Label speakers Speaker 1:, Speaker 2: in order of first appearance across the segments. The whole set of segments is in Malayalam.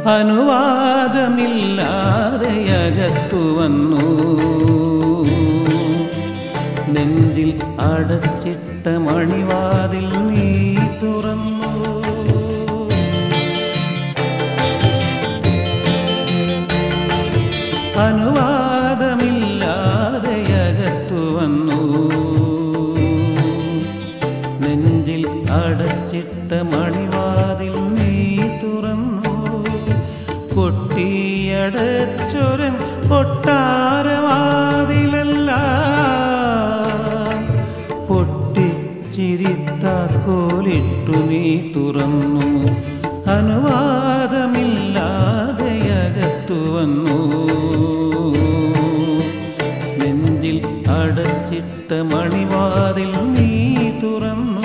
Speaker 1: അനുവാദമില്ലാതെ അകത്തു വന്നു നെഞ്ചിൽ അടച്ചിട്ട മണിവാതിൽ നീ തുറന്നു അനുവാദമില്ലാതെ അകത്തു വന്നു നെഞ്ചിൽ അടച്ചിട്ട മണിവാതിൽ നീ തുറന്നു കൊട്ടിയടച്ചൊരൻ കൊട്ടാരവാതിലല്ല പൊട്ടിച്ചിരിത്താക്കോലിട്ടു നീ തുറന്നു അനുവാദമില്ലാതെ അകത്തു വന്നു നെഞ്ചിൽ അടച്ചിട്ട മണിവാതിൽ നീ തുറന്നു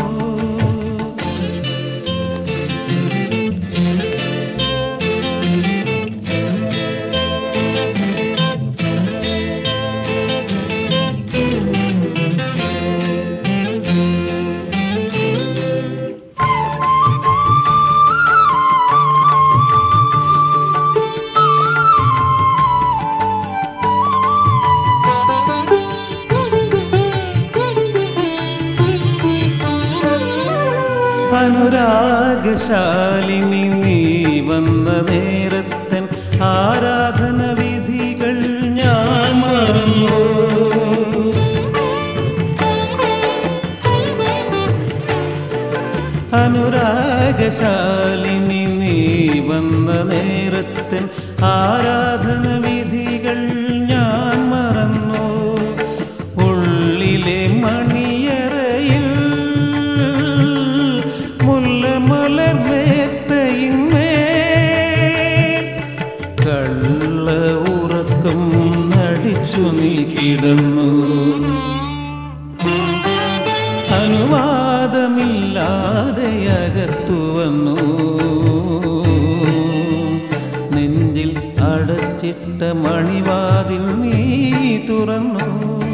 Speaker 1: അനുരാഗശാലിനി നീ വന്ന നേരത്തൻ ആരാധന വിധികൾ ഞാൻ മറന്നു അനുരാഗശാലിനി നീ വന്ന നേരത്തൻ ആരാധന വിധികൾ ഞാൻ മറന്നു ഉള്ളിലെ മണിയറയിൽ മുല്ലമലർമേത്തയിന്മേൽ കള്ള ഉറക്കം നടിച്ചു നീ കിടന്നു അനുവാദമില്ലാതെ അകത്തു വന്നു നെഞ്ചിൽ അടച്ചിട്ട മണിവാതിൽ നീ തുറന്നു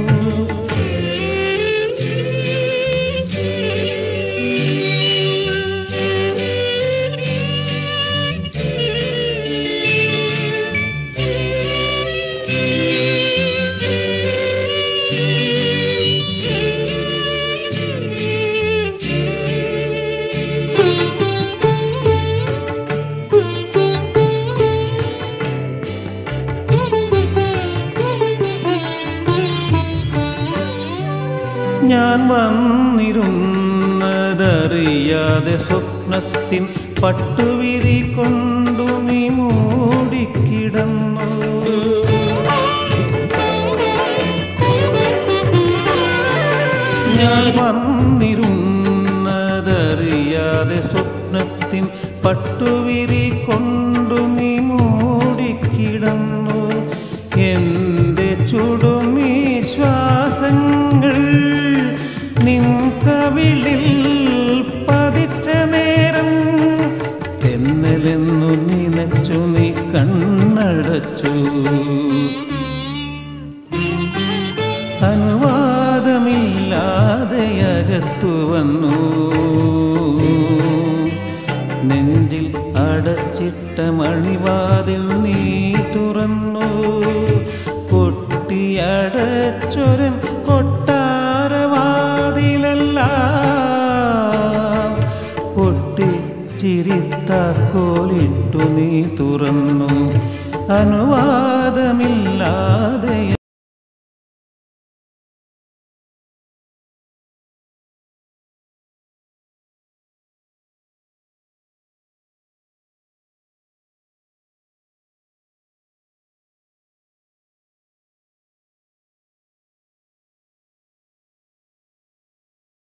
Speaker 1: ഞാൻ വന്നിരുന്നതറിയാതെ സ്വപ്നത്തിൻ പട്ടുവിരി കൊണ്ടു നീ മൂടിക്കിടന്നു ഞാൻ വന്നിരുന്നതറിയാതെ സ്വപ്നത്തിൻ പട്ടുവിരി കൊണ്ടു നീ മൂടിക്കിടന്നു എൻ്റെ ചുടുമീ ശ്വാസങ്ങൾ നിൻ കവിളിൽ പതിച്ച നേരം തെന്നലെന്നു നിനച്ചു നീ കണ്ണടച്ചു അനുവാദമില്ലാതെ അകത്തു വന്നു നെഞ്ചിൽ അടച്ചിട്ട മണിവാതിൽ നീ തുറന്നു കൊട്ടിയടച്ചൊരൻ കൊട്ടാരവാതിലല്ല പൊട്ടി ചിരിത്താക്കോലിട്ടു നീ തുറന്നു അനുവാദമില്ലാതെ